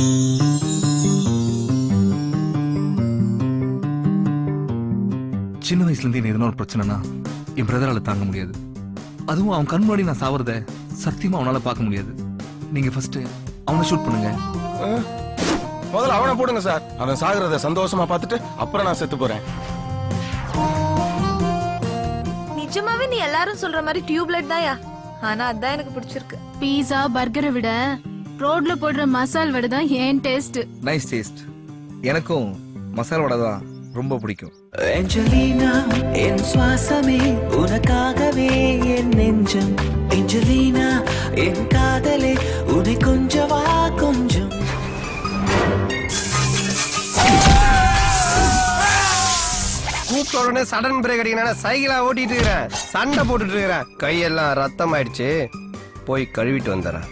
சின்ன வயசுல இருந்து எனக்கு எதனா ஒரு பிரச்சனைனா என் பிரதரால தாங்க முடியாது அதுவும் அவன் கண் முன்னாடி நான் சாவறத சத்தியமா அவனால பார்க்க முடியாது நீங்க ஃபர்ஸ்ட் அவனை ஷூட் பண்ணுங்க முதல்ல அவனை போடுங்க சார் அவன் சாகுறத சந்தோஷமா பார்த்துட்டு அப்புறம் நான் செத்து போறேன் நிஜமாவே நீ எல்லாரும் சொல்ற மாதிரி டியூப்லைட் தான்யா ஆனா அதான் எனக்கு பிடிச்சிருக்கு பீஸா பர்கரை விட ரோட்ல போடுற மசால் வடை தான் ஏன் டேஸ்ட் நைஸ் டேஸ்ட் எனக்கும் மசாலா வடை தான் ரொம்ப பிடிக்கும் ஏஞ்சலினா என் சுவாசமே உனக்காகவே என் நெஞ்சம் ஏஞ்சலினா என் காதலே உன்னை கொஞ்சவா கொஞ்சம் கூப்பிட்ட உடனே சடன் பிரேக் அடிக்கணும் சைக்கிளா ஓட்டிட்டு இருக்கிறேன் சண்டை போட்டுட்டு இருக்கிறேன் கையெல்லாம் ரத்தம் ஆயிடுச்சு போய் கழுவிட்டு வந்துடுறேன்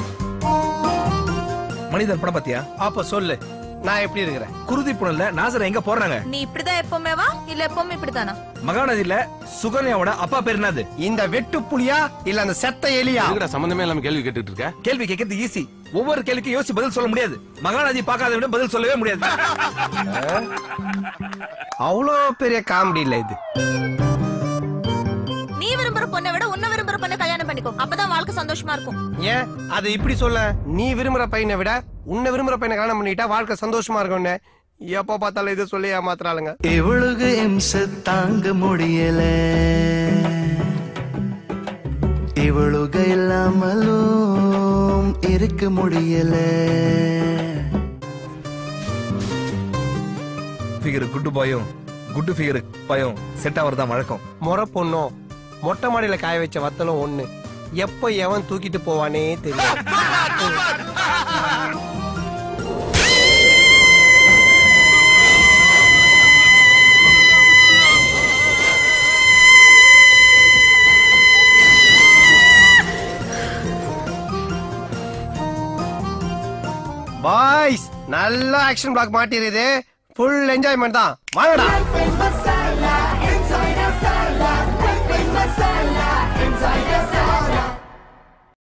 மனிதன் படம் பாத்தியா அப்ப சொல்லு நான் எப்படி இருக்கிறேன் குருதி புனல்ல நாசர் எங்க போறாங்க நீ இப்படிதான் எப்பவுமே வா இல்ல எப்பவுமே இப்படிதானா மகாநதியில சுகன்யாவோட அப்பா பேர் என்னது இந்த வெட்டு புலியா இல்ல அந்த செத்த எலியா எதுக்குடா சம்பந்தமே இல்லாம கேள்வி கேட்டுட்டு இருக்க கேள்வி கேட்கறது ஈஸி ஒவ்வொரு கேள்விக்கும் யோசிச்சு பதில் சொல்ல முடியாது மகாநதி பார்க்காத விட பதில் சொல்லவே முடியாது அவ்வளோ பெரிய காமெடி இல்ல இது நீ விரும்புற பொண்ணை விட உன்ன விரும்புற பொண்ணை கல்யாணம் பண்ணிக்கோ அப்பதான் வாழ்க்கை சந்தோஷமா இருக்கும் ஏன் அது இப்படி சொல்ல நீ விரும்புற பையனை விட உன்னை விரும்புற பையனை கல்யாணம் பண்ணிட்டா வாழ்க்கை சந்தோஷமா இருக்கும்னு எப்ப பார்த்தாலும் இதை சொல்லி ஏமாத்துறாளுங்க இவளுக்கு இம்ச தாங்க முடியல இவளுக இல்லாமலும் இருக்க முடியல ஃபிகர் குட்டு பாயும் குட்டு ஃபிகர் பயம் செட் ஆவறதா வழக்கம் முறை பொண்ணும் மொட்டை மாடியில காய வச்ச வத்தலும் ஒண்ணு எப்ப எவன் தூக்கிட்டு போவானே தெரியும் பாய்ஸ் நல்ல ஆக்ஷன் பிளாக் மாட்டிருது ஃபுல் என்ஜாய்மெண்ட் தான் வாங்கடா